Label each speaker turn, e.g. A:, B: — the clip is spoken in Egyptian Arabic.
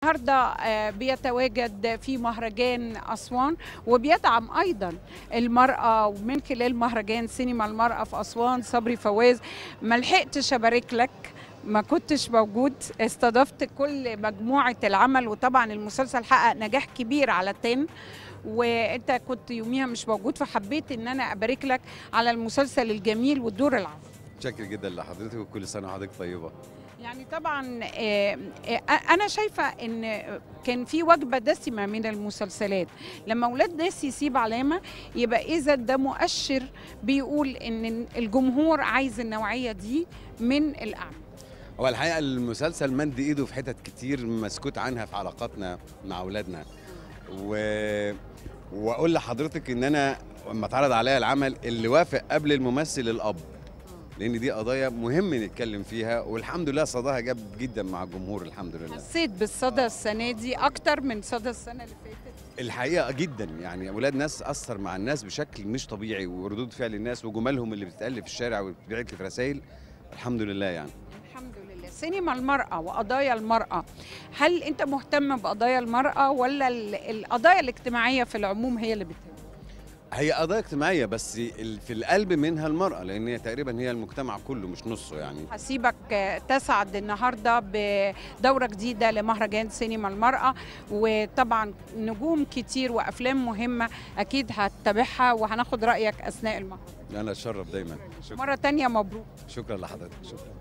A: النهارده آه، بيتواجد في مهرجان اسوان وبيدعم ايضا المراه ومن خلال مهرجان سينما المراه في اسوان صبري فواز ما لحقتش ابارك لك ما كنتش موجود استضفت كل مجموعة العمل وطبعا المسلسل حقق نجاح كبير على تن وانت كنت يوميها مش موجود فحبيت ان انا ابارك لك على المسلسل الجميل والدور العظيم
B: متشكر جدا لحضرتك وكل سنه وحضرتك طيبه
A: يعني طبعا آه، آه، انا شايفه ان كان في وجبه دسمه من المسلسلات لما اولاد ناس يسيب علامه يبقى اذا ده مؤشر بيقول ان الجمهور عايز النوعيه دي من الاعمال
B: هو الحقيقه المسلسل مد ايده في حتت كتير مسكوت عنها في علاقاتنا مع اولادنا و... واقول لحضرتك ان انا لما اتعرض عليا العمل اللي وافق قبل الممثل الاب لان دي قضايا مهم نتكلم فيها والحمد لله صداها جاب جدا مع الجمهور الحمد لله
A: حسيت بالصدى السنه دي اكتر من صدى السنه اللي فاتت
B: الحقيقه جدا يعني اولاد ناس اثر مع الناس بشكل مش طبيعي وردود فعل الناس وجمالهم اللي بتتقال في الشارع وبتبعت لي في رسائل الحمد لله يعني
A: الحمد لله سينما المرأة وقضايا المرأة هل أنت مهتم بقضايا المرأة ولا ال- القضايا الاجتماعية في العموم هي اللي بتهم؟
B: هي قضايا اجتماعيه بس ال- في القلب منها المراه لان هي تقريبا هي المجتمع كله مش نصه يعني
A: هسيبك آه، تسعد النهاردة بدورة جديدة لمهرجان سينما المرأة وطبعا نجوم كتير وأفلام مهمة أكيد هتتابعها وهناخد رأيك أثناء المهرجان
B: انا اتشرف دايما شكرا
A: مرة تانية مبروك
B: شكرا لحضرتك شكرا